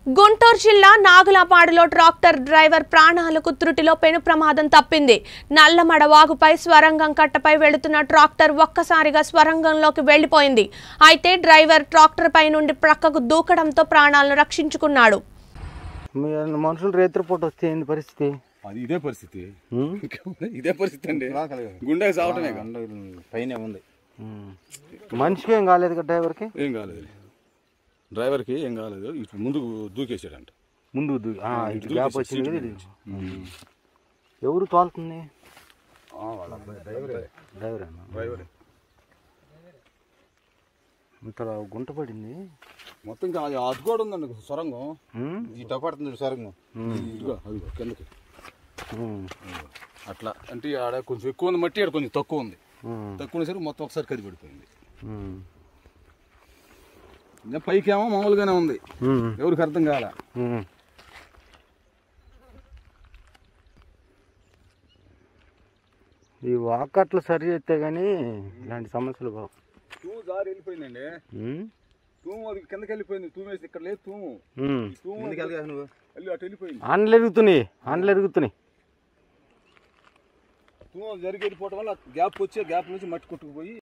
గుంటూరు జిల్లా నాగులపాడులో tractor driver ప్రాణాలకు త్రుటిలో పెను ప్రమాదం తప్పింది నల్లమడ వాగుపై స్వరంగం కట్టపై వెళుతున్న ట్రాక్టర్ ఒక్కసారిగా స్వరంగంలోకి వెళ్లిపోయింది అయితే డ్రైవర్ ట్రాక్టర్ పై నుండి ప్రక్కకు దూకడంతో ప్రాణాలను రక్షించుకున్నాడు మీ మనుషులు రేత్రిపూట వస్తే ఏంది పరిస్థితి అది ఇదే పరిస్థితి ఉమ్? ఇదే పరిస్థితి అండి గుండె సావటమే పైన ఉంది ఉమ్. మనిషికి ఏం కాలేదు కదా డ్రైవర్కి ఏం కాలేదు డ్రైవర్కి ఏం కాలేదు ఇటు ముందుకు దూకేసాడంట ముందు దూ- ఆ, ఇటు గ్యాప్ వచ్చింది కదా ఇది. ఉమ్. ఎవరు తోలుతుంది డ్రైవరేనా డ్రైవర్ ఇంత గుంట పడింది మొత్తం ఇంకా అది అటు కూడా ఉందండి సొరంగం ఉమ్? ఇట పడుతుంది సొరంగం ఇదిగో అది కిందకి ఉమ్. అట్లా అంటే ఆడ కొంచెం ఎక్కువ ఉంది మట్టి ఆడ కొంచెం తక్కువ ఉంది ఉమ్. తక్కువ సరికి మొత్తం ఒకసారి కది పడిపోయింది ఉమ్. ఇంకా పైకి ఏమో మామూలుగానే ఉంది ఉమ్. ఎవరికి అర్థం కాలే ఉమ్. ఈ వాకట్లు సరి చేస్తే కానీ ఇలాంటి సమస్యలు బాగు తూము దారి వెళ్ళిపోయిందండి ఉమ్? తూము అది కిందకి వెళ్ళిపోయింది తూము వేసి ఇక్కడ లేదు తూము ఉమ్. ఈ తూము నువ్వు వెళ్ళి అటు వెళ్ళిపోయింది ఆన్లు ఎరుగుతున్నాయి ఆన్లు ఎరుగుతున్నాయి తూము జరిగి వెళ్ళిపోవడం వల్ల గ్యాప్ వచ్చి గ్యాప్ నుంచి మట్టి కొట్టుకుపోయి